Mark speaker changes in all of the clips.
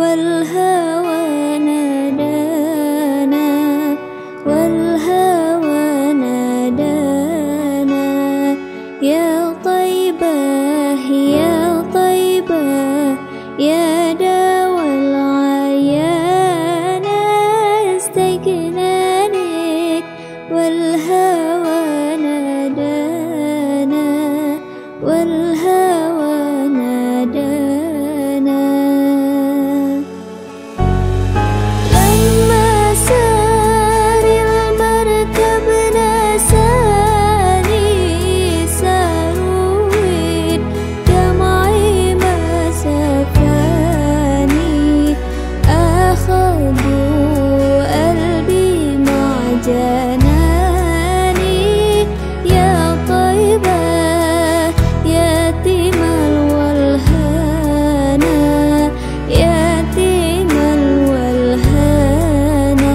Speaker 1: والهوى نادانا والهوى نادانا يا طيبة يا طيبة يا داوى العيان استيقنانك والهوى نادانا والهوى نادانا لما سار المركب نساني سارويد دمعي ما سفاني أخذوا قلبي مع جناني يا طيبة يتيم الولهانا يتيم الولهانا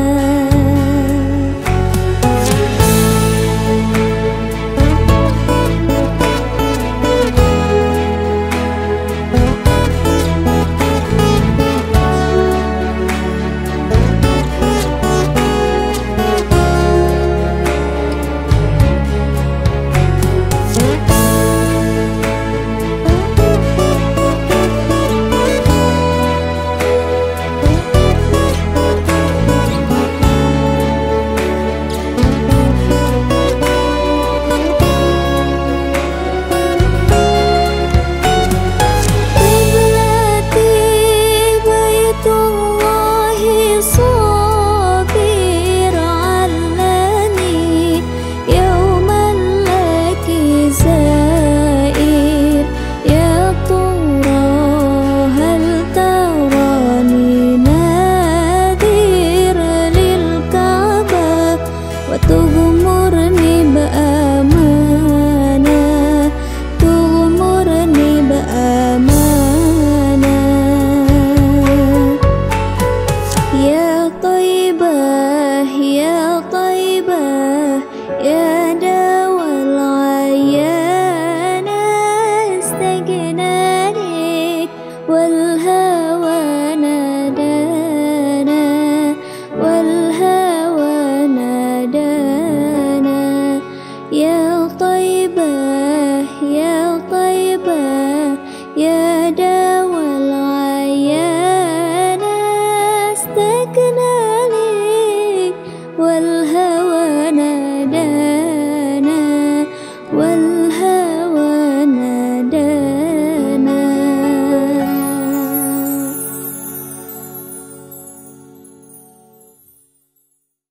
Speaker 1: قبلتي بيت الله صابر علاني يوما لك زائر يا ترى هل تراني نذير للكعبة وتغمرني بأمانة تغمرني بأمانة يا طيبة يا طيبة يا داوى العيان استجنانك والهوى نادانا والهوى نادانا يا